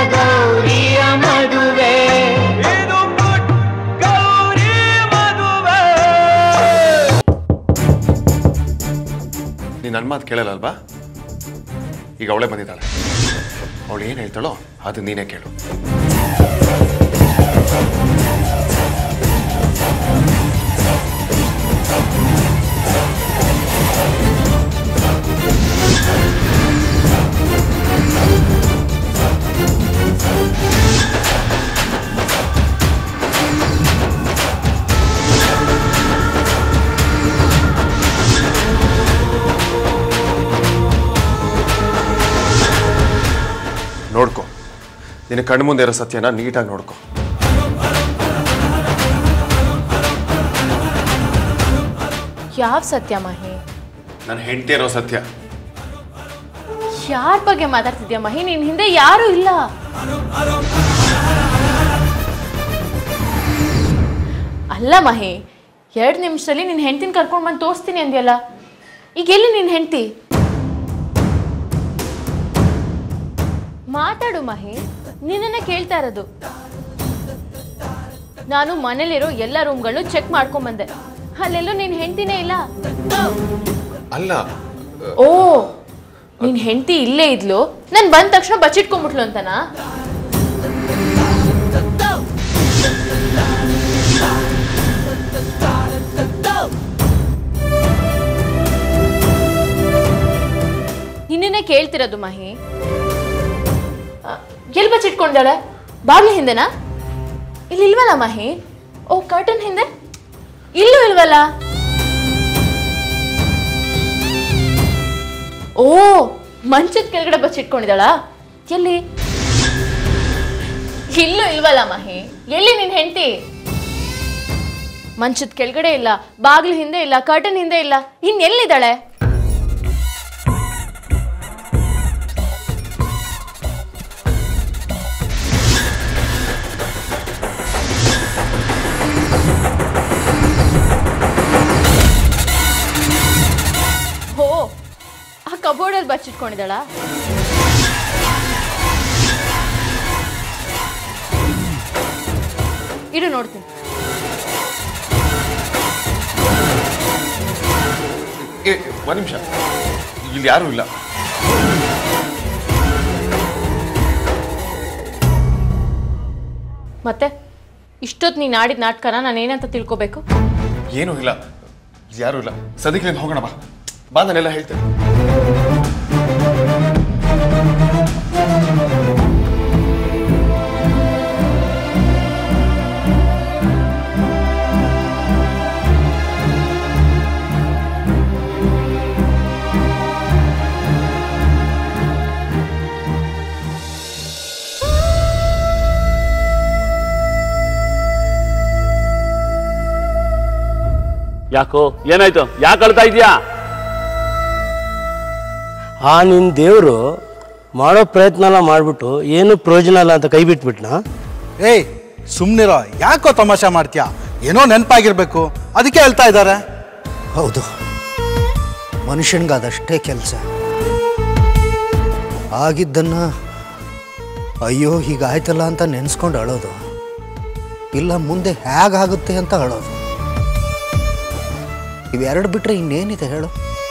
ಗೌರಿಯ ಮದುವೆ ಇದು ಪುಟ್ ಗೌರಿ ಮದುವೆ ನೀನು ನನ್ನ ಮಾತು ಕೇಳಲ್ಲ ಅಲ್ವಾ ಈಗ ಅವಳೇ ಬಂದಿದ್ದಾಳೆ ಅವಳು ಏನು ಹೇಳ್ತಾಳೋ ಅದು ನೀನೇ ಕೇಳು ನೋಡ್ಕೊ ನಿನ್ನ ಕಣ್ಣು ಮುಂದೆ ಇರೋ ಸತ್ಯನ ನೀಟಾಗಿ ನೋಡ್ಕೊ ಯಾವ ಸತ್ಯ ಮಹಿ ನನ್ನ ಹೆಂಡತಿ ಇರೋ ಸತ್ಯ ಯಾರ ಬಗ್ಗೆ ಮಾತಾಡ್ತಿದ್ಯಾ ಮಹಿ ನಿನ್ ಹಿಂದೆ ಯಾರು ಇಲ್ಲ ಅಲ್ಲ ಮಹಿ ಎರಡು ನಿಮಿಷದಲ್ಲಿ ನಿನ್ ಹೆಂಡತಿನ ಕರ್ಕೊಂಡು ಬಂದು ತೋರಿಸ್ತೀನಿ ಅಂದ್ಯಲ್ಲ ಈಗ ಎಲ್ಲಿ ನಿನ್ ಹೆಂಡತಿ ಮಾತಾಡು ಮಹಿ ನಿನ್ನನ್ನ ಕೇಳ್ತಾ ಇರೋದು ನಾನು ಮನೇಲಿರೋ ಎಲ್ಲ ರೂಮ್ಗಳನ್ನು ಚೆಕ್ ಮಾಡ್ಕೊಂಡ್ ಬಂದೆ ಅಲ್ಲೆಲ್ಲೂ ನಿನ್ ಹೆಂಡತಿನೇ ಇಲ್ಲ ಅಲ್ಲ ಓ ನಿನ್ ಹೆಂಡತಿ ಇಲ್ಲೇ ಇದ್ಲು ನನ್ ಬಂದ ತಕ್ಷಣ ಬಚ್ಚಿಟ್ಕೊಂಡ್ಬಿಟ್ಲು ಅಂತನಾ ನಿನ್ನೆ ಕೇಳ್ತಿರೋದು ಮಹಿ ಎಲ್ಲಿ ಬಚ್ಚಿಟ್ಕೊಂಡಾಳೆ ಬಾಗ್ಲ ಹಿಂದೆನಾ ಇಲ್ಲಿ ಇಲ್ವಲ್ಲ ಮಹಿ ಓ ಕರ್ಟನ್ ಹಿಂದೆ ಇಲ್ಲೂ ಇಲ್ವಲ್ಲ ಓ ಮಂಚದ ಕೆಳಗಡೆ ಬಚ್ಚಿಟ್ಕೊಂಡಿದ್ದಾಳ ಎಲ್ಲಿ ಇಲ್ಲೂ ಇಲ್ವಲ್ಲ ಮಹಿ ಎಲ್ಲಿ ನಿನ್ ಹೆಂಡತಿ ಮಂಚದ ಕೆಳಗಡೆ ಇಲ್ಲ ಬಾಗಿಲು ಹಿಂದೆ ಇಲ್ಲ ಕರ್ಟನ್ ಹಿಂದೆ ಇಲ್ಲ ಇನ್ ಎಲ್ಲಿದ್ದಾಳೆ ಓ ಆ ಕಬೋರ್ಡಲ್ಲಿ ಬಚ್ಚಿಟ್ಕೊಂಡಿದ್ದಾಳ ಇರು ನೋಡ್ತೀನಿ ಏ ಒಂದು ನಿಮಿಷ ಇಲ್ಲಿ ಯಾರೂ ಇಲ್ಲ ಮತ್ತೆ ಇಷ್ಟೊತ್ತು ನೀನು ಆಡಿದ ನಾಟಕನ ನಾನು ಏನಂತ ತಿಳ್ಕೊಬೇಕು ಏನೂ ಇಲ್ಲ ಇಲ್ಲಿ ಯಾರೂ ಇಲ್ಲ ಸದ್ಯಕ್ಕೆ ಹೋಗೋಣ ಬಾ ಬಾ ನಾನೆಲ್ಲ ಹೇಳ್ತೇನೆ ಯಾಕೋ ಏನಾಯ್ತು ಯಾಕೆ ಅಳ್ತಾ ಇದೀಯಾ ಆ ನಿನ್ನ ದೇವರು ಮಾಡೋ ಪ್ರಯತ್ನ ಎಲ್ಲ ಮಾಡಿಬಿಟ್ಟು ಏನು ಪ್ರಯೋಜನ ಇಲ್ಲ ಅಂತ ಕೈ ಬಿಟ್ಬಿಟ್ನಾ ಏಯ್ ಸುಮ್ಮನಿರೋ ಯಾಕೋ ತಮಾಷೆ ಮಾಡ್ತೀಯಾ ಏನೋ ನೆನಪಾಗಿರ್ಬೇಕು ಅದಕ್ಕೆ ಹೇಳ್ತಾ ಇದ್ದಾರೆ ಹೌದು ಮನುಷ್ಯನಿಗದಷ್ಟೇ ಕೆಲಸ ಆಗಿದ್ದನ್ನ ಅಯ್ಯೋ ಹೀಗಾಯ್ತಲ್ಲ ಅಂತ ನೆನೆಸ್ಕೊಂಡು ಅಳೋದು ಇಲ್ಲ ಮುಂದೆ ಹೇಗಾಗುತ್ತೆ ಅಂತ ಅಳೋದು ಇವೆರಡು ಬಿಟ್ಟರೆ ಇನ್ನೇನಿದೆ ಹೇಳು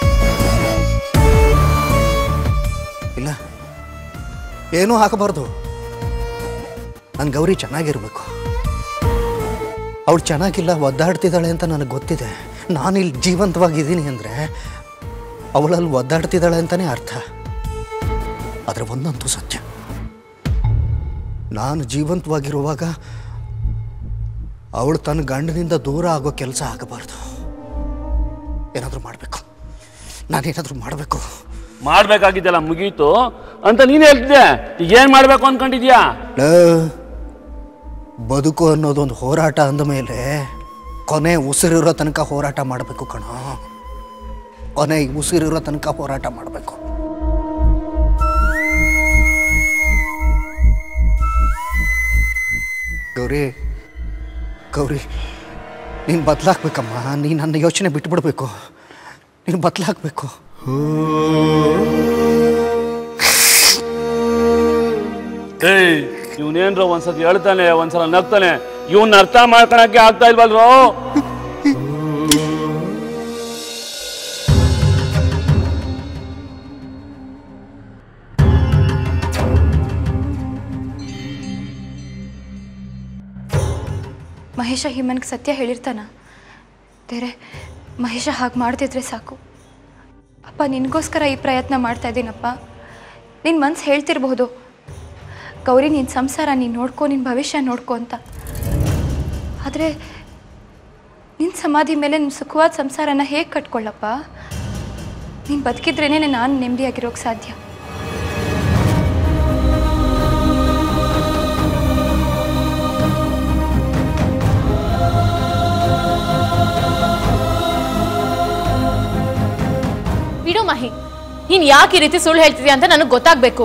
ಇಲ್ಲ ಏನೂ ಹಾಕಬಾರ್ದು ನನ್ನ ಗೌರಿ ಚೆನ್ನಾಗಿರ್ಬೇಕು ಅವಳು ಚೆನ್ನಾಗಿಲ್ಲ ಒದ್ದಾಡ್ತಿದ್ದಾಳೆ ಅಂತ ನನಗೆ ಗೊತ್ತಿದೆ ನಾನಿಲ್ಲಿ ಜೀವಂತವಾಗಿದ್ದೀನಿ ಅಂದರೆ ಅವಳಲ್ಲಿ ಒದ್ದಾಡ್ತಿದ್ದಾಳೆ ಅಂತಲೇ ಅರ್ಥ ಆದರೆ ಒಂದಂತೂ ಸತ್ಯ ನಾನು ಜೀವಂತವಾಗಿರುವಾಗ ಅವಳು ತನ್ನ ಗಂಡನಿಂದ ದೂರ ಆಗೋ ಕೆಲಸ ಆಗಬಾರ್ದು ಏನಾದರೂ ಮಾಡಬೇಕು ನಾನೇನಾದರೂ ಮಾಡಬೇಕು ಮಾಡ್ಬೇಕಾಗಿದ್ದೆಲ್ಲ ಮುಗೀತು ಅಂತ ನೀನ್ ಹೇಳ್ತಿದ್ದೆ ಈಗ ಏನ್ ಮಾಡ್ಬೇಕು ಅನ್ಕೊಂಡಿದ್ಯಾ ಬದುಕು ಅನ್ನೋದೊಂದು ಹೋರಾಟ ಅಂದಮೇಲೆ ಕೊನೆ ಉಸಿರಿರೋ ತನಕ ಹೋರಾಟ ಮಾಡಬೇಕು ಕಣೋ ಕೊನೆ ಉಸಿರಿರೋ ತನಕ ಹೋರಾಟ ಮಾಡಬೇಕು ಗೌರಿ ಗೌರಿ ನೀನು ಬದಲಾಗ್ಬೇಕಮ್ಮ ನೀನು ನನ್ನ ಯೋಚನೆ ಬಿಟ್ಬಿಡ್ಬೇಕು ನೀನು ಬದಲಾಗಬೇಕು ಏಯ್ ಇವನೇನ್ರ ಒಂದ್ಸತಿ ಹೇಳ್ತಾನೆ ಒಂದ್ಸಲ ನಗ್ತಾನೆ ಇವನ್ ಅರ್ಥ ಮಾಡ್ಕೊಳಕ್ಕೆ ಆಗ್ತಾ ಇಲ್ವಲ್ರೋ ಮಹೇಶ ಹಿಮನ್ಗೆ ಸತ್ಯ ಹೇಳಿರ್ತಾನ ಬೇರೆ ಮಹೇಶ ಹಾಗೆ ಮಾಡ್ತಿದ್ರೆ ಸಾಕು ಅಪ್ಪ ನಿನಗೋಸ್ಕರ ಈ ಪ್ರಯತ್ನ ಮಾಡ್ತಾ ಇದ್ದೀನಪ್ಪ ನಿನ್ನ ಮನ್ಸು ಹೇಳ್ತಿರ್ಬಹುದು ಗೌರಿ ನಿನ್ನ ಸಂಸಾರ ನೀನು ನೋಡ್ಕೊ ನಿನ್ನ ಭವಿಷ್ಯ ನೋಡ್ಕೊ ಅಂತ ಆದರೆ ನಿನ್ನ ಸಮಾಧಿ ಮೇಲೆ ನಿನ್ನ ಸುಖವಾದ ಸಂಸಾರನ ಹೇಗೆ ಕಟ್ಕೊಳ್ಳಪ್ಪ ನೀನು ಬದುಕಿದ್ರೇ ನಾನು ನೆಮ್ಮದಿಯಾಗಿರೋಕ್ಕೆ ಸಾಧ್ಯ ಬಿಡು ಮಹಿ ನೀನ್ ಯಾಕೆ ಈ ರೀತಿ ಸುಳ್ಳು ಹೇಳ್ತಿದ್ಯಾ ಅಂತ ನನಗೆ ಗೊತ್ತಾಗ್ಬೇಕು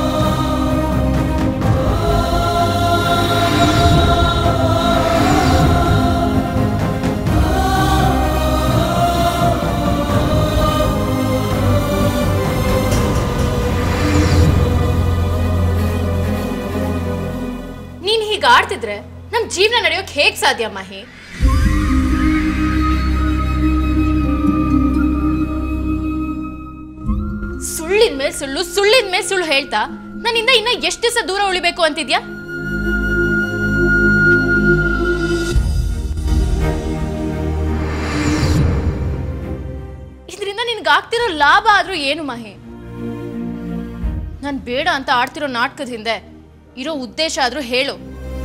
ನೀನ್ ಹೀಗೆ ಆಡ್ತಿದ್ರೆ ನಮ್ ಜೀವನ ನಡೆಯೋಕ್ ಹೇಗ್ ಸಾಧ್ಯ ಮಹಿ ಸುಳ್ಳಿನ ಮೇಲೆ ಸುಳ್ಳು ಸುಳ್ಳಿನ ಮೇಲೆ ಸುಳ್ಳು ಹೇಳ್ತಾ ನನ್ನಿಂದ ಇನ್ನ ಎಷ್ಟು ದಿವಸ ದೂರ ಉಳಿಬೇಕು ಅಂತಿದ್ಯಾ ಇದರಿಂದ ನಿನ್ಗೆ ಆಗ್ತಿರೋ ಲಾಭ ಆದ್ರೂ ಏನು ಮಹಿ ನಾನ್ ಬೇಡ ಅಂತ ಆಡ್ತಿರೋ ನಾಟಕದ ಹಿಂದೆ ಇರೋ ಉದ್ದೇಶ ಆದ್ರೂ ಹೇಳು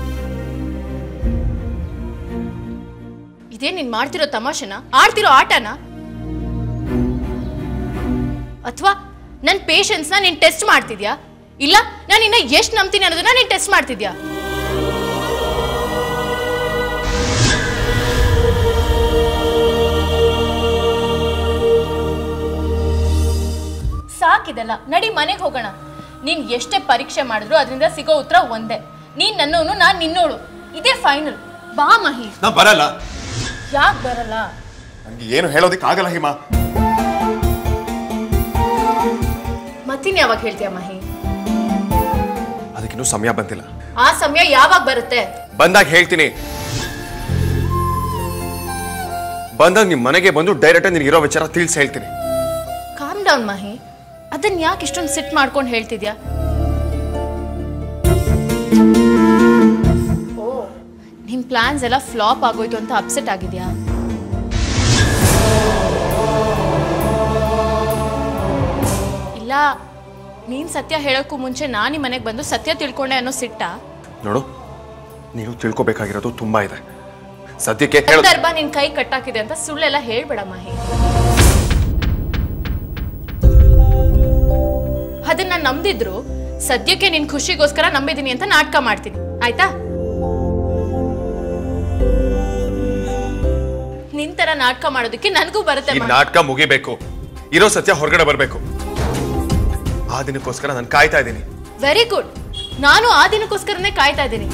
ಇದೇ ನೀನ್ ಮಾಡ್ತಿರೋ ತಮಾಷೆನ ಆಡ್ತಿರೋ ಆಟನ ಅಥವಾ ನನ್ನ ಪೇಷನ್ಸ್ನ ನೀನ್ ಟೆಸ್ಟ್ ಮಾಡ್ತಿದ್ಯಾ ಇಲ್ಲ ನಾನು ಇನ್ನ ಎಷ್ಟು ನಂಬ್ತೀನಿ ಅನ್ನೋದನ್ನ ನೀನ್ ಟೆಸ್ಟ್ ಮಾಡ್ತಿದ್ಯಾ ಸಾಕಿದೆಲ್ಲ ನಡಿ ಮನೆಗೆ ಹೋಗೋಣ ನೀನ್ ಎಷ್ಟೇ ಪರೀಕ್ಷೆ ಮಾಡಿದ್ರು ಅದರಿಂದ ಸಿಗೋ ಉತ್ತರ ಒಂದೇ ನೀನ್ ನನ್ನವನು ನಾನ್ ನಿನ್ನೋಳು ಇದೇ ಫೈನಲ್ ಬಾ ಮಹಿ ನಾ ಬರಲ್ಲ ಯಾಕೆ ಬರಲ್ಲ ನನಗೆ ಏನು ಹೇಳೋದಕ್ಕೆ ಆಗಲ್ಲ ಹಿಮಾ ಮತ್ತಿನ್ ಯಾವಾಗ ಹೇಳ್ತೀಯ ಮಹಿ ಅದಕ್ಕಿನ್ನೂ ಸಮಯ ಬಂದಿಲ್ಲ ಆ ಸಮಯ ಯಾವಾಗ ಬರುತ್ತೆ ಬಂದಾಗ ಹೇಳ್ತೀನಿ ಬಂದಾಗ ನಿಮ್ಮ ಮನೆಗೆ ಬಂದು ಡೈರೆಕ್ಟ್ ನಿನಗಿರೋ ವಿಚಾರ ತಿಳಿಸಿ ಹೇಳ್ತೀನಿ ಕಾಮ್ ಡೌನ್ ಮಹಿ ಅದನ್ನ ಯಾಕೆ ಇಷ್ಟೊಂದು ಸಿಟ್ ಮಾಡ್ಕೊಂಡು ಹೇಳ್ತಿದ್ಯಾ ಓ ನಿಮ್ ಪ್ಲಾನ್ಸ್ ಎಲ್ಲ ಫ್ಲಾಪ್ ಆಗೋಯ್ತು ಅಂತ ಅಪ್ಸೆಟ್ ಆಗಿದ್ಯಾ ಇಲ್ಲ ನೀನ್ ಸತ್ಯ ಹೇಳೋಕ್ಕೂ ಮುಂಚೆ ನಾನು ಈ ಮನೆಗೆ ಬಂದು ಸತ್ಯ ತಿಳ್ಕೊಂಡೆ ಅನ್ನೋ ಸಿಟ್ಟ ನೋಡು ನೀನು ತಿಳ್ಕೊಬೇಕಾಗಿರೋದು ತುಂಬಾ ಇದೆ ಸದ್ಯಕ್ಕೆ ಹೇಳು ಸಂದರ್ಭ ನಿನ್ ಕೈ ಕಟ್ಟಾಕಿದೆ ಅಂತ ಸುಳ್ಳೆಲ್ಲ ಹೇಳ್ಬೇಡ ಮಹಿ ಅದನ್ನ ನಂಬ್ದಿದ್ರು ಸದ್ಯಕ್ಕೆ ನಿನ್ ಖುಷಿಗೋಸ್ಕರ ನಂಬಿದೀನಿ ಅಂತ ನಾಟಕ ಮಾಡ್ತೀನಿ ಆಯ್ತಾ ನಿನ್ ತರ ನಾಟಕ ಮಾಡೋದಕ್ಕೆ ನನಗೂ ಬರುತ್ತೆ ಈ ಮಹಿ. ನಾಟಕ ಮುಗಿಬೇಕು ಇರೋ ಸತ್ಯ ಹೊರಗಡೆ ಬರಬೇಕು ಆ ದಿನಕ್ಕೋಸ್ಕರ ನಾನು ಕಾಯ್ತಾ ಇದ್ದೀನಿ ವೆರಿ ಗುಡ್ ನಾನು ಆ ದಿನಕ್ಕೋಸ್ಕರನೇ ಕಾಯ್ತಾ ಇದ್ದೀನಿ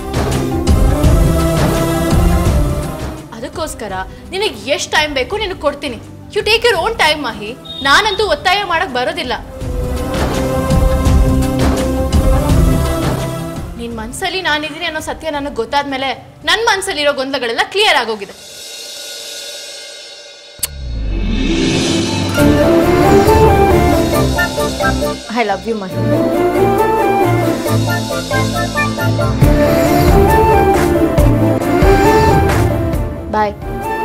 ಅದಕ್ಕೋಸ್ಕರ ನಿನಗೆ ಎಷ್ಟು ಟೈಮ್ ಬೇಕು ನಿನಗೆ ಕೊಡ್ತೀನಿ you take your own time Mahi ನಾನಂತೂ ಒತ್ತಾಯ ಮಾಡಕ್ ಬರೋದಿಲ್ಲ ನಿನ್ ಮನ್ಸಲ್ಲಿ ನಾನಿದ್ದೀನಿ ಅನ್ನೋ ಸತ್ಯ ನನಗೆ ಗೊತ್ತಾದ್ಮೇಲೆ ನನ್ನ ಮನ್ಸಲ್ಲಿರೋ ಗೊಂದಲಗಳೆಲ್ಲ ಕ್ಲಿಯರ್ ಆಗೋಗಿದೆ I love you Mahi bye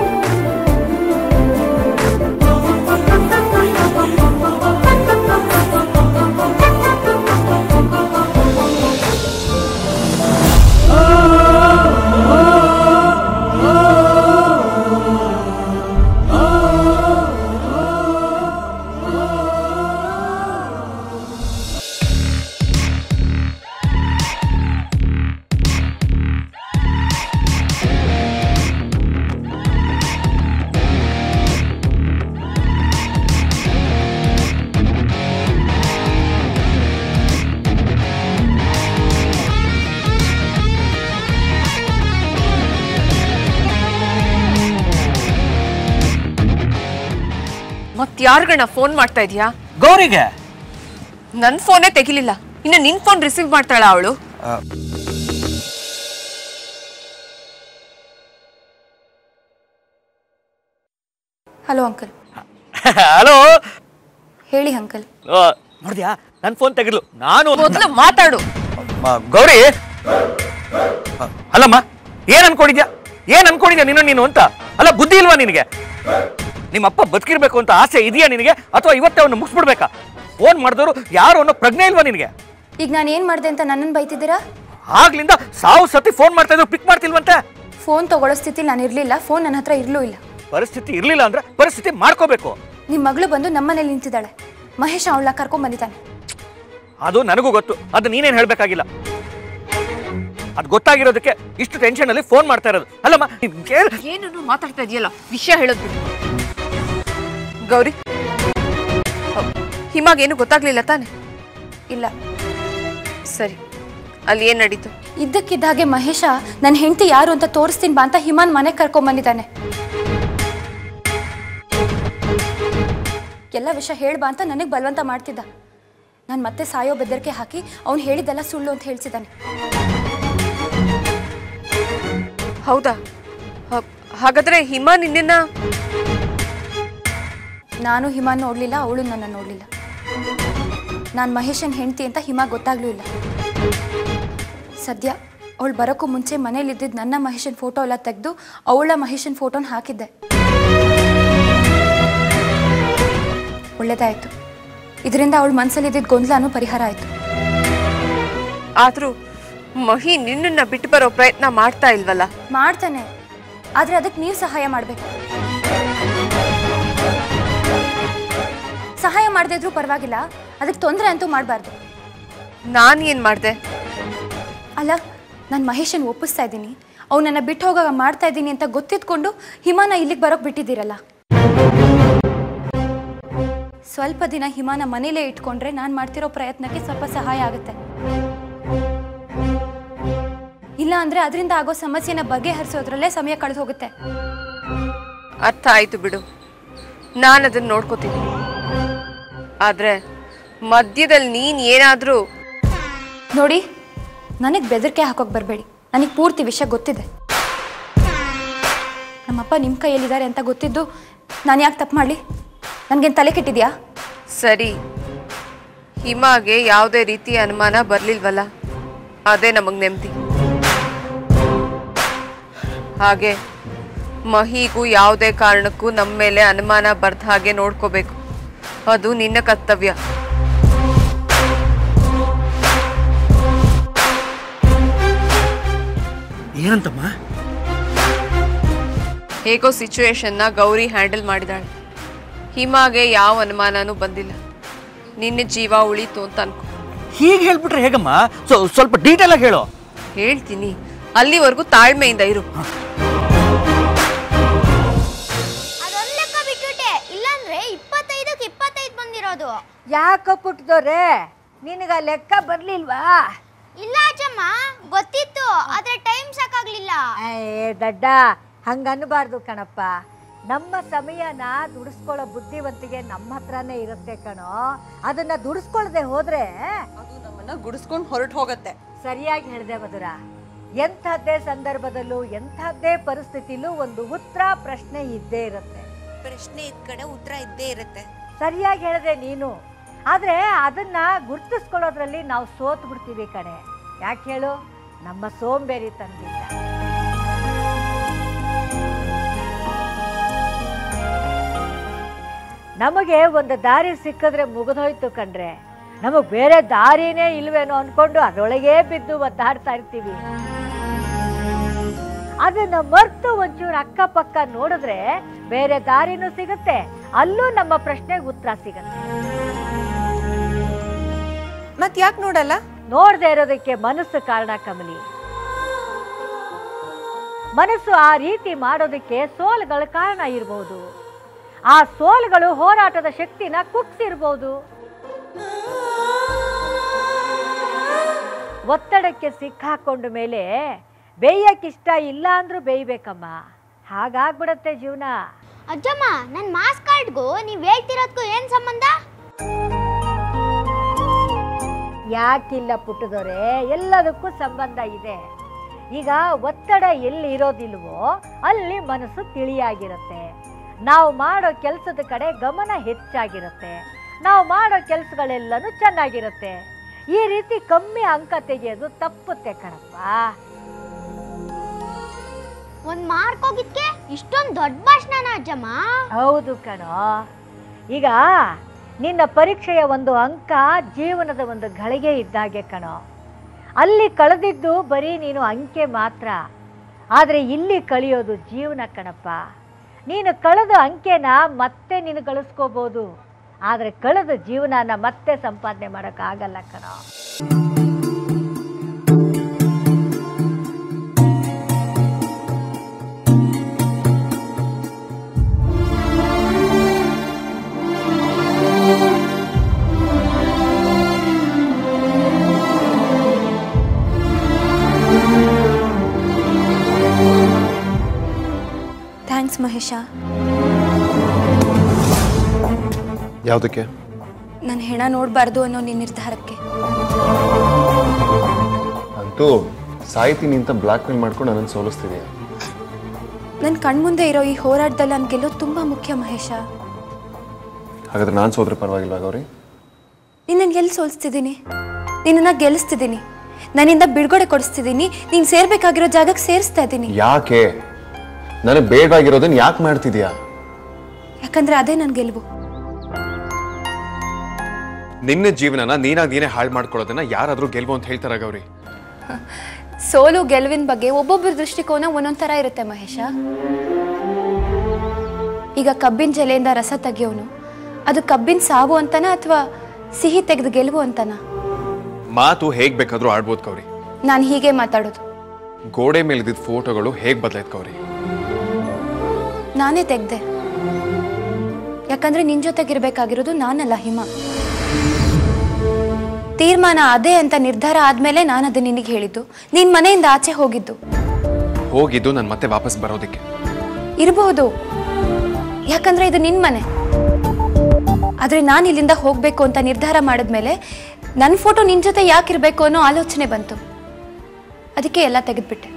ಮತ್ ಯಾರ್ಗಣ್ಣ ಫೋನ್ ಮಾಡ್ತಾ ಇದೀಯಾ ಗೌರಿಗೆ ನನ್ ಫೋನೇ ತೆಗಿಲಿಲ್ಲ ಇನ್ನು ನಿನ್ ಫೋನ್ ರಿಸೀವ್ ಮಾಡ್ತಾಳ ಅವಳು ಆ, ಹಲೋ ಅಂಕಲ್ ಹಲೋ ಹೇಳಿ ಅಂಕಲ್ ನೋಡಿದ್ಯಾ ನನ್ನ ಫೋನ್ ತೆಗಿದ್ಲು ನಾನು ಮೊದ್ಲು ಮಾತಾಡು ಮ- ಗೌರಿ ಅ, ಅಲ್ಲಮ್ಮ ಏನ್ ಅನ್ಕೊಂಡಿದ್ಯಾ ಏನ್ ಅನ್ಕೊಂಡಿದ್ಯಾ ನೀನು ನೀನು ಅಂತ ಅಲ್ಲ ಬುದ್ಧಿ ಇಲ್ವಾ ನಿನಗೆ ನಿಮ್ಮಪ್ಪ ಬದುಕಿರ್ಬೇಕು ಅಂತ ಆಸೆ ಇದೆಯಾ ನಿನಗೆ ಅಥವಾ ಇವತ್ತೇ ಅವನು ಮುಗಿಸ್ಬಿಡ್ಬೇಕಾ ಫೋನ್ ಮಾಡಿದವರು ಯಾರು ಅನ್ನೋ ಪ್ರಜ್ಞೆ ಇಲ್ವಾ ನಿನಗೆ ಈಗ ನಾನು ಏನು ಮಾಡಿದೆ ಅಂತ ನನ್ನನ್ನು ಬೈತಿದ್ದೀರಾ ಆಗ್ಲಿಂದ ಸಾವು ಸತಿ ಫೋನ್ ಮಾಡ್ತಾ ಇದ್ರು ಪಿಕ್ ಮಾಡ್ತಿಲ್ವಂತೆ ಫೋನ್ ತಗೊಳ್ಳೋ ಸ್ಥಿತಿಲಿ ನಾನು ಇರಲಿಲ್ಲ ಫೋನ್ ನನ್ನ ಹತ್ರ ಇರಲೂ ಇಲ್ಲ ಪರಿಸ್ಥಿತಿ ಇರ್ಲಿಲ್ಲ ಅಂದ್ರೆ ಪರಿಸ್ಥಿತಿ ಮಾಡ್ಕೋಬೇಕು ನಿಮ್ಮ ಮಗಳು ಬಂದು ನಮ್ಮನೇಲಿ ನಿಂತಿದ್ದಾಳೆ ಮಹೇಶ್ ಅವಳನ್ನ ಕರ್ಕೊಂಡ್ ಬಂದಿದ್ದಾನೆ ಅದು ನನಗೂ ಗೊತ್ತು ಅದು ನೀನೇನ್ ಹೇಳ್ಬೇಕಾಗಿಲ್ಲ ಅದು ಗೊತ್ತಾಗಿರೋದಕ್ಕೆ ಇಷ್ಟು ಟೆನ್ಷನ್ ಅಲ್ಲಿ ಫೋನ್ ಮಾಡ್ತಾ ಇರೋದು ಅಲ್ಲಮ್ಮ ನೀನ್ ಕೇಳ್ ಏನನ್ನು ಮಾತಾಡ್ತಾ ಇದೆಯಲ್ಲ ವಿಷಯ ಹೇಳೋದು ಬಿಡು. ಗೌರಿ ಹಿಮಾಗೇನು ಗೊತ್ತಾಗ್ಲಿಲ್ಲ ತಾನೆ ಇಲ್ಲ ಸರಿ ಅಲ್ಲಿ ಏನ್ ನಡೀತು ಇದ್ದಕ್ಕಿದ್ದ ಹಾಗೆ ಮಹೇಶ ನನ್ನ ಹೆಂಡತಿ ಯಾರು ಅಂತ ತೋರಿಸ್ತೀನಿ ಬಾ ಅಂತ ಹಿಮಾನ್ ಮನೆಗೆ ಕರ್ಕೊಂಡ್ ಬಂದಿದ್ದಾನೆ ಎಲ್ಲ ವಿಷಯ ಹೇಳ್ಬಾ ಅಂತ ನನಗೆ ಬಲವಂತ ಮಾಡ್ತಿದ್ದ ನಾನು ಮತ್ತೆ ಸಾಯೋ ಬೆದರಿಕೆ ಹಾಕಿ ಅವ್ನು ಹೇಳಿದ್ದೆಲ್ಲ ಸುಳ್ಳು ಅಂತ ಹೇಳ್ಸಿದ್ದಾನೆ ಹೌದಾ ಹ- ಹಾಗಾದ್ರೆ ಹಿಮಾ ನಿನ್ನ ನಾನು ಹಿಮಾನ್ ನೋಡಲಿಲ್ಲ ಅವಳು ನನ್ನ ನೋಡಲಿಲ್ಲ ನಾನು ಮಹೇಶನ್ ಹೆಂಡತಿ ಅಂತ ಹಿಮಾ ಗೊತ್ತಾಗ್ಲೂ ಇಲ್ಲ ಸದ್ಯ ಅವಳು ಬರೋಕ್ಕೂ ಮುಂಚೆ ಮನೇಲಿದ್ದಿದ್ದು ನನ್ನ ಮಹೇಶನ್ ಫೋಟೋ ಎಲ್ಲ ತೆಗೆದು ಅವಳ ಮಹೇಶನ್ ಫೋಟೋನ ಹಾಕಿದ್ದೆ ಒಳ್ಳೇದಾಯ್ತು ಇದರಿಂದ ಅವಳ ಮನಸ್ಸಲ್ಲಿದ್ದಿದ್ದ ಗೊಂದಲನೂ ಪರಿಹಾರ ಆಯಿತು ಆದ್ರೂ ಮಹಿ ನಿನ್ನನ್ನ ಬಿಟ್ಟು ಬರೋ ಪ್ರಯತ್ನ ಮಾಡ್ತಾ ಇಲ್ವಲ್ಲ ಮಾಡ್ತಾನೆ ಆದರೆ ಅದಕ್ಕೆ ನೀವು ಸಹಾಯ ಮಾಡಬೇಕು ಸಹಾಯ ಮಾಡದೇ ಇದ್ರೂ ಪರವಾಗಿಲ್ಲ ಅದಕ್ಕೆ ತೊಂದರೆ ಅಂತೂ ಮಾಡಬಾರ್ದು ನಾನ್ ಏನ್ ಮಾಡ್ದೆ ಅಲ್ಲ ನಾನು ಮಹೇಶನ್ ಒಪ್ಪಿಸ್ತಾ ಇದ್ದೀನಿ ಅವನನ್ನ ಬಿಟ್ಟು ಹೋಗಾಗ ಮಾಡ್ತಾ ಇದ್ದೀನಿ ಅಂತ ಗೊತ್ತಿದ್ಕೊಂಡು ಹಿಮಾನ ಇಲ್ಲಿಗೆ ಬರೋಕ್ ಬಿಟ್ಟಿದ್ದೀರಲ್ಲ ಸ್ವಲ್ಪ ದಿನ ಹಿಮಾನ ಮನೇಲೇ ಇಟ್ಕೊಂಡ್ರೆ ನಾನು ಮಾಡ್ತಿರೋ ಪ್ರಯತ್ನಕ್ಕೆ ಸ್ವಲ್ಪ ಸಹಾಯ ಆಗುತ್ತೆ ಇಲ್ಲ ಅಂದ್ರೆ ಅದರಿಂದ ಆಗೋ ಸಮಸ್ಯೆನ ಬಗೆಹರಿಸೋದ್ರಲ್ಲೇ ಸಮಯ ಕಳೆದು ಹೋಗುತ್ತೆ ಅರ್ಥ ಆಯ್ತು ಬಿಡು ನಾನು ಅದನ್ನ ನೋಡ್ಕೋತೀನಿ ಆದ್ರೆ ಮಧ್ಯದಲ್ಲಿ ನೀನ್ ಏನಾದ್ರೂ ನೋಡಿ ನನಗೆ ಬೆದರಿಕೆ ಹಾಕೋಕೆ ಬರಬೇಡಿ ನನಗೆ ಪೂರ್ತಿ ವಿಷಯ ಗೊತ್ತಿದೆ ನಮ್ಮಪ್ಪ ನಿಮ್ಮ ಕೈಯಲ್ಲಿದ್ದಾರೆ ಅಂತ ಗೊತ್ತಿದ್ದು ನಾನು ಯಾಕೆ ತಪ್ಪು ಮಾಡಲಿ ನನಗೇನು ತಲೆ ಕೆಟ್ಟಿದ್ಯಾ ಸರಿ ಹಿಮಾಗೆ ಯಾವುದೇ ರೀತಿಯ ಅನುಮಾನ ಬರ್ಲಿಲ್ವಲ್ಲ ಅದೇ ನಮಗ್ ನೆಮ್ಮದಿ ಹಾಗೆ ಮಹಿಗೂ ಯಾವುದೇ ಕಾರಣಕ್ಕೂ ನಮ್ಮ ಮೇಲೆ ಅನುಮಾನ ಬರ್ದ ಹಾಗೆ ನೋಡ್ಕೋಬೇಕು ಅದು ನಿನ್ನ ಕರ್ತವ್ಯ ಏನಂತಮ್ಮ ಹೇಗೋ ಸಿಚುವೇಶನ್ನ ಗೌರಿ ಹ್ಯಾಂಡಲ್ ಮಾಡಿದಾಳೆ ಹಿಮಾಗೆ ಯಾವ ಅನುಮಾನನೂ ಬಂದಿಲ್ಲ ನಿನ್ನ ಜೀವ ಉಳೀತು ಅಂತ ಅನ್ಕೊ ಹೀಗೆ ಹೇಳ್ಬಿಟ್ರೆ ಹೇಗಮ್ಮ ಸೊ- ಸ್ವಲ್ಪ ಡೀಟೇಲ್ ಆಗಿ ಹೇಳು ಹೇಳ್ತೀನಿ ಅಲ್ಲಿವರೆಗೂ ತಾಳ್ಮೆಯಿಂದ ಇರು ಅದೊಂದ್ ಲೆಕ್ಕ ಬಿಟ್ಬಿಟ್ಟೆ ಇಲ್ಲಾಂದ್ರೆ ಇಪ್ಪತ್ತೈದಕ್ಕೆ ಇಪ್ಪತ್ತೈದು ಬಂದಿರೋದು ಯಾಕೋ ಪುಟ್ಟದವ್ರೆ ನಿನಗ ಲೆಕ್ಕ ಬರ್ಲಿಲ್ವಾ ಇಲ್ಲ ಅಜ್ಜಮ್ಮ ಗೊತ್ತಿತ್ತು ಆದ್ರೆ ಟೈಮ್ ಸಾಕಾಗ್ಲಿಲ್ಲ ಏ ದಡ್ಡ ಹಂಗನ್ನಬಾರ್ದು ಕಣಪ್ಪ ನಮ್ಮ ಸಮಯನ ದುಡಿಸ್ಕೊಳ್ಳೋ ಬುದ್ಧಿವಂತಿಗೆ ನಮ್ಮ ಹತ್ರನೇ ಇರುತ್ತೆ ಕಣೋ ಅದನ್ನ ದುಡಿಸ್ಕೊಳ್ದೆ ಹೋದ್ರೆ ನಮ್ಮನ್ನ ಗುಡಿಸ್ಕೊಂಡು ಹೊರಟು ಹೋಗತ್ತೆ ಸರಿಯಾಗಿ ಹೇಳಿದೆ ಮಧುರ ಎಂಥದ್ದೇ ಸಂದರ್ಭದಲ್ಲೂ ಎಂಥದ್ದೇ ಪರಿಸ್ಥಿತಿಲೂ ಒಂದು ಉತ್ತರ ಪ್ರಶ್ನೆ ಇದ್ದೇ ಇರುತ್ತೆ ಪ್ರಶ್ನೆ ಇದ್ ಕಡೆ ಉತ್ತರ ಇದ್ದೇ ಇರುತ್ತೆ ಸರಿಯಾಗಿ ಹೇಳಿದೆ ನೀನು ಆದ್ರೆ ಅದನ್ನ ಗುರ್ತಿಸ್ಕೊಳ್ಳೋದ್ರಲ್ಲಿ ನಾವು ಸೋತ್ ಬಿಡ್ತೀವಿ ಕಣೆ ಯಾಕೆ ಹೇಳು ನಮ್ಮ ಸೋಂಬೇರಿ ತಂದಿದ್ದ ನಮಗೆ ಒಂದು ದಾರಿ ಸಿಕ್ಕಿದ್ರೆ ಮುಗಿದೋಯ್ತು ಕಣ್ರೆ ನಮಗ್ ಬೇರೆ ದಾರಿನೇ ಇಲ್ವೇನೋ ಅನ್ಕೊಂಡು ಅದರೊಳಗೇ ಬಿದ್ದು ಒದ್ದಾಡ್ತಾ ಇರ್ತೀವಿ ಅದನ್ನ ಮರ್ತು ಒಂಚೂರು ಅಕ್ಕಪಕ್ಕ ನೋಡಿದ್ರೆ ಬೇರೆ ದಾರಿನೂ ಸಿಗುತ್ತೆ ಅಲ್ಲೂ ನಮ್ಮ ಪ್ರಶ್ನೆಗೆ ಉತ್ತರ ಸಿಗುತ್ತೆ ಮತ್ ಯಾಕೆ ನೋಡಲ್ಲ ನೋಡದೆ ಇರೋದಕ್ಕೆ ಮನಸ್ಸು ಕಾರಣ ಕಮಲಿ ಮನಸ್ಸು ಆ ರೀತಿ ಮಾಡೋದಕ್ಕೆ ಸೋಲುಗಳ ಕಾರಣ ಇರಬಹುದು ಆ ಸೋಲುಗಳು ಹೋರಾಟದ ಶಕ್ತಿನ ಕುಗ್ಸಿರ್ಬೋದು ಒತ್ತಡಕ್ಕೆ ಸಿಕ್ಕಾಕೊಂಡ ಮೇಲೆ ಬೇಯಕ್ಕಿಷ್ಟ ಇಲ್ಲ ಅಂದ್ರೂ ಬೇಯ್ಬೇಕಮ್ಮ ಹಾಗಾಗ್ಬಿಡತ್ತೆ ಜೀವನ ಅಜ್ಜಮ್ಮ ನನ್ ಮಾಸ್ ಕಾರ್ಡ್ಗೂ ನೀವ್ ಹೇಳ್ತಿರೋದ್ಗೂ ಏನ್ ಸಂಬಂಧ ಯಾಕಿಲ್ಲ ಪುಟ್ಟದೊರೆ ಎಲ್ಲದಕ್ಕೂ ಸಂಬಂಧ ಇದೆ ಈಗ ಒತ್ತಡ ಎಲ್ಲಿ ಇರೋದಿಲ್ವೋ ಅಲ್ಲಿ ಮನಸ್ಸು ತಿಳಿಯಾಗಿರುತ್ತೆ ನಾವು ಮಾಡೋ ಕೆಲಸದ ಕಡೆ ಗಮನ ಹೆಚ್ಚಾಗಿರುತ್ತೆ ನಾವು ಮಾಡೋ ಕೆಲಸಗಳೆಲ್ಲನೂ ಚೆನ್ನಾಗಿರುತ್ತೆ ಈ ರೀತಿ ಕಮ್ಮಿ ಅಂಕ ತೆಗೆಯೋದು ತಪ್ಪುತ್ತೆ ಕಣಪ್ಪ ಒಂದ್ ಮಾರ್ಕ್ ಹೋಗಿದ್ಕೆ ಇಷ್ಟೊಂದ್ ದೊಡ್ಡ ಭಾಷಣ ಅಜ್ಜಮ್ಮ ಹೌದು ಕಣೋ ಈಗ ನಿನ್ನ ಪರೀಕ್ಷೆಯ ಒಂದು ಅಂಕ ಜೀವನದ ಒಂದು ಗಳಿಗೆ ಇದ್ದಾಗೆ ಕಣೋ ಅಲ್ಲಿ ಕಳೆದಿದ್ದು ಬರೀ ನೀನು ಅಂಕೆ ಮಾತ್ರ ಆದರೆ ಇಲ್ಲಿ ಕಳೆಯೋದು ಜೀವನ ಕಣಪ್ಪ ನೀನು ಕಳೆದ ಅಂಕೆನ ಮತ್ತೆ ನೀನು ಗಳಿಸ್ಕೋಬೋದು ಆದರೆ ಕಳೆದ ಜೀವನನ ಮತ್ತೆ ಸಂಪಾದನೆ ಮಾಡೋಕ್ಕಾಗಲ್ಲ ಕಣೋ ಥ್ಯಾಂಕ್ಸ್ ಮಹೇಶ ಯಾವುದಕ್ಕೆ ನನ್ನ ಹೆಣ ನೋಡಬಾರ್ದು ಅನ್ನೋ ನಿನ್ನ ನಿರ್ಧಾರಕ್ಕೆ ಅಂತೂ ಸಾಹಿತಿ ನಿಂತ ಬ್ಲ್ಯಾಕ್ ಮೇಲ್ ಮಾಡ್ಕೊಂಡು ನನ್ನನ್ನು ಸೋಲಿಸ್ತಿದೆಯಾ ನನ್ನ ಕಣ್ಮುಂದೆ ಇರೋ ಈ ಹೋರಾಟದಲ್ಲಿ ನಾನು ಗೆಲ್ಲೋದು ತುಂಬ ಮುಖ್ಯ ಮಹೇಶ ಹಾಗಾದ್ರೆ ನಾನು ಸೋದ್ರೆ ಪರವಾಗಿಲ್ವಾ ಗೌರಿ ನಿನ್ನನ್ನು ಎಲ್ಲಿ ಸೋಲಿಸ್ತಿದ್ದೀನಿ ನಿನ್ನನ್ನು ಗೆಲ್ಲಿಸ್ತಿದ್ದೀನಿ ನನ್ನಿಂದ ಬಿಡುಗಡೆ ಕೊಡಿಸ್ತಿದ್ದೀನಿ ನೀನು ಸೇರ್ಬೇಕಾಗಿರೋ ಜಾಗಕ್ಕೆ ಸೇರಿಸ್ತಾ ಇದ್ದೀನಿ ಯಾಕೆ ನನಗೆ ಬೇಡವಾಗಿರೋದನ್ನ ಯಾಕೆ ಮಾಡ್ತಿದ್ಯಾ ಯಾಕಂದ್ರೆ ಅದೇ ನನ್ನ ಗೆಲುವು ನಿನ್ನ ಜೀವನನ ನೀನಾಗಿ ನೀನೇ ಹಾಳು ಮಾಡ್ಕೊಳ್ಳೋದನ್ನ ಯಾರಾದ್ರೂ ಗೆಲ್ವು ಅಂತ ಹೇಳ್ತಾರ ಗೌರಿ ಸೋಲು ಗೆಲುವಿನ ಬಗ್ಗೆ ಒಬ್ಬೊಬ್ಬರ ದೃಷ್ಟಿಕೋನ ಒಂದೊಂದು ಥರ ಇರುತ್ತೆ ಮಹೇಶ ಈಗ ಕಬ್ಬಿನ ಜಲೆಯಿಂದ ರಸ ತೆಗಿಯೋನು ಅದು ಕಬ್ಬಿನ ಸಾವು ಅಂತನ ಅಥವಾ ಸಿಹಿ ತೆಗೆದು ಗೆಲುವು ಅಂತನ ಮಾತು ಹೇಗ್ ಬೇಕಾದ್ರೂ ಆಡ್ಬೋದು ಗೌರಿ ನಾನು ಹೀಗೆ ಮಾತಾಡೋದು ಗೋಡೆ ಮೇಲಿದ್ದ ಫೋಟೋಗಳು ಹೇಗ್ ಬದಲಾಯ್ತು ಗೌರಿ ನಾನೇ ತೆಗ್ದೆ ಯಾಕಂದ್ರೆ ನಿನ್ ಜೊತೆಗಿರ್ಬೇಕಾಗಿರೋದು ನಾನಲ್ಲ ಹಿಮ ತೀರ್ಮಾನ ಅದೇ ಅಂತ ನಿರ್ಧಾರ ಆದ್ಮೇಲೆ ನಾನು ಅದು ನಿನಗೆ ಹೇಳಿದ್ದು ನಿನ್ ಮನೆಯಿಂದ ಆಚೆ ಹೋಗಿದ್ದು ಹೋಗಿದ್ದು ನಾನು ಮತ್ತೆ ವಾಪಸ್ ಬರೋದಕ್ಕೆ ಇರಬಹುದು ಯಾಕಂದ್ರೆ ಇದು ನಿನ್ ಮನೆ ಆದ್ರೆ ನಾನು ಇಲ್ಲಿಂದ ಹೋಗ್ಬೇಕು ಅಂತ ನಿರ್ಧಾರ ಮಾಡಿದ್ಮೇಲೆ ನನ್ನ ಫೋಟೋ ನಿನ್ ಜೊತೆ ಯಾಕಿರ್ಬೇಕು ಅನ್ನೋ ಆಲೋಚನೆ ಬಂತು ಅದಕ್ಕೆ ಎಲ್ಲ ತೆಗೆದ್ಬಿಟ್ಟೆ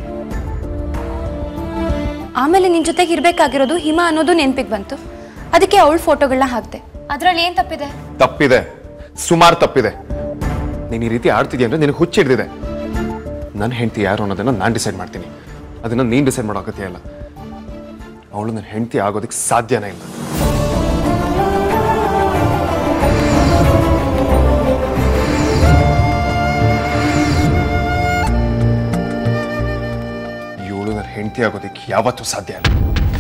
ಆಮೇಲೆ ನಿನ್ ಜೊತೆಗೆ ಇರ್ಬೇಕಾಗಿರೋದು ಹಿಮ ಅನ್ನೋದು ನೆನ್ಪಿಗೆ ಬಂತು ಅದಕ್ಕೆ ಅವಳ ಫೋಟೋಗಳನ್ನ ಹಾಕ್ದೆ ಅದ್ರಲ್ಲಿ ಏನ್ ತಪ್ಪಿದೆ ತಪ್ಪಿದೆ ಸುಮಾರು ತಪ್ಪಿದೆ ನೀನು ಈ ರೀತಿ ಆಡ್ತಿದ್ಯಾ ಅಂದ್ರೆ ನಿನಗೆ ಹುಚ್ಚಿಡ್ದಿದೆ ನನ್ನ ಹೆಂಡತಿ ಯಾರು ಅನ್ನೋದನ್ನ ನಾನು ಡಿಸೈಡ್ ಮಾಡ್ತೀನಿ ಅದನ್ನ ನೀನು ಡಿಸೈಡ್ ಮಾಡೋ ಅಗತ್ಯ ಇಲ್ಲ ಅವಳು ನನ್ನ ಹೆಂಡತಿ ಆಗೋದಕ್ಕೆ ಸಾಧ್ಯನೇ ಇಲ್ಲ ಇವಳು ನನ್ನ ಹೆಂಡತಿ ಆಗೋದಕ್ಕೆ ಯಾವತ್ತೂ ಸಾಧ್ಯ ಇಲ್ಲ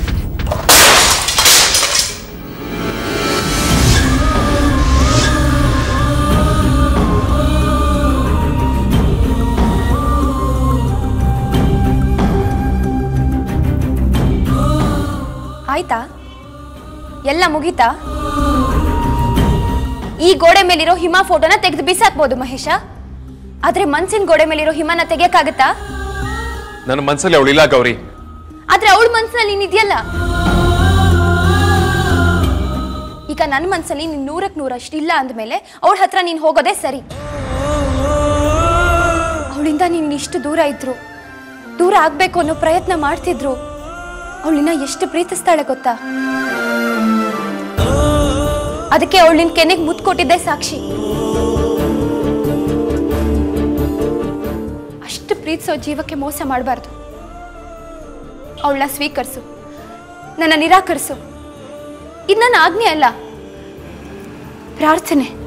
ಆಯ್ತಾ ಎಲ್ಲ ಮುಗೀತಾ ಈ ಗೋಡೆ ಮೇಲಿರೋ ಹಿಮ ಫೋಟೋನ ತೆಗೆದು ಬಿಸಾಕ್ಬೋದು ಮಹೇಶ ಆದ್ರೆ ಮನ್ಸಿನ ಗೋಡೆ ಮೇಲಿರೋ ಹಿಮನ ತೆಗಿಯಕ್ಕಾಗತ್ತಾ ನನ್ನ ಮನಸ್ಸಲ್ಲಿ ಅವಳಿಲ್ಲ ಗೌರಿ ಆದ್ರೆ ಅವಳ ಮನ್ಸಿನಲ್ಲಿ ನೀನಿದೆಯಲ್ಲ ಈಗ ನನ್ನ ಮನ್ಸಲ್ಲಿ ನೀನ್ ನೂರಕ್ ನೂರಷ್ಟು ಇಲ್ಲ ಅಂದಮೇಲೆ ಅವಳ ಹತ್ರ ನೀನ್ ಹೋಗೋದೇ ಸರಿ ಅವಳಿಂದ ನೀನ್ ಇಷ್ಟು ದೂರ ಇದ್ರು ದೂರ ಆಗ್ಬೇಕು ಅನ್ನೋ ಪ್ರಯತ್ನ ಮಾಡ್ತಿದ್ರು ಅವಳಿನ ಎಷ್ಟು ಪ್ರೀತಿಸ್ತಾಳೆ ಗೊತ್ತಾ ಅದಕ್ಕೆ ಅವಳು ನಿನ್ ಕೆನೆಗೆ ಮುತ್ತು ಕೊಟ್ಟಿದ್ದೆ ಸಾಕ್ಷಿ ಅಷ್ಟು ಪ್ರೀತಿಸೋ ಜೀವಕ್ಕೆ ಮೋಸ ಮಾಡಬಾರ್ದು ಅವಳನ್ನ ಸ್ವೀಕರಿಸು ನನ್ನ ನಿರಾಕರಿಸು ಇದು ನನ್ನ ಆಜ್ಞೆ ಅಲ್ಲ ಪ್ರಾರ್ಥನೆ